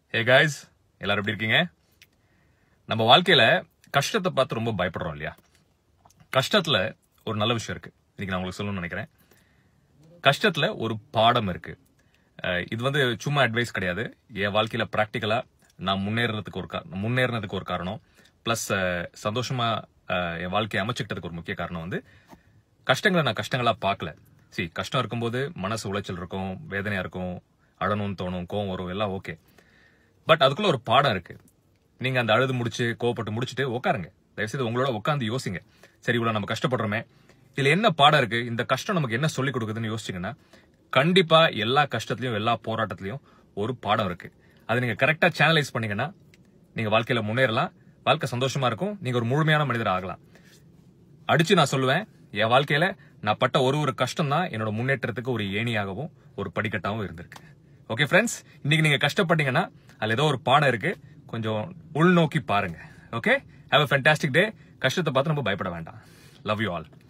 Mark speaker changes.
Speaker 1: hey guys எல்லாரும் எப்படி இருக்கீங்க நம்ம வாழ்க்கையில கஷ்டத்தை பார்த்து ரொம்ப பயப்படுறோம் இல்லையா கஷ்டத்துல ஒரு நல்ல விஷயம் இருக்கு இன்னைக்கு நான் உங்களுக்கு சொல்லணும்னு நினைக்கிறேன் கஷ்டத்துல ஒரு பாடம் இருக்கு அஹ் இது வந்து சும்மா அட்வைஸ் கிடையாது என் வாழ்க்கையில பிராக்டிக்கலா நான் முன்னேறதுக்கு ஒரு கா- முன்னேறினதுக்கு ஒரு காரணம் பிளஸ் சந்தோஷமா அஹ், என் வாழ்க்கையை அமைச்சுக்கிட்டதுக்கு ஒரு முக்கிய காரணம் வந்து கஷ்டங்களை நான் கஷ்டங்களா பார்க்கல சி கஷ்டம் இருக்கும்போது மனசு உளைச்சல் இருக்கும் வேதனையா இருக்கும் அழணும்னு தோணும் கோவம் வரும் எல்லாம் ஓகே பட் அதுக்குள்ள ஒரு பாடம் இருக்கு நீங்க அந்த அழுது முடிச்சு கோவப்பட்டு முடிச்சுட்டு உட்காருங்க தயவுசெய்து உங்களோட உட்காந்து யோசிங்க சரி இவ்வளவு நம்ம கஷ்டப்படுறோமே இதுல என்ன பாடம் இருக்கு இந்த கஷ்டம் நமக்கு என்ன சொல்லி கொடுக்குதுன்னு யோசிச்சீங்கன்னா கண்டிப்பா எல்லா கஷ்டத்துலயும் எல்லா போராட்டத்திலயும் ஒரு பாடம் இருக்கு அதை நீங்க கரெக்டா சேனலைஸ் பண்ணீங்கன்னா நீங்க வாழ்க்கையில முன்னேறலாம் வாழ்க்கை சந்தோஷமா இருக்கும் நீங்க ஒரு முழுமையான மனிதர் ஆகலாம் அடிச்சு நான் சொல்லுவேன் என் வாழ்க்கையில நான் பட்ட ஒரு ஒரு கஷ்டம் தான் என்னோட முன்னேற்றத்துக்கு ஒரு ஏணியாகவும் ஒரு படிக்கட்டாகவும் இருந்திருக்கு ஓகே ஃப்ரெண்ட்ஸ் இன்னைக்கு நீங்க கஷ்டப்பட்டீங்கன்னா அதுல ஏதோ ஒரு பாடம் இருக்கு கொஞ்சம் உள்நோக்கி பாருங்க okay have a fantastic day கஷ்டத்தை பார்த்து நம்ம பயப்பட வேண்டாம் லவ் யூ ஆல்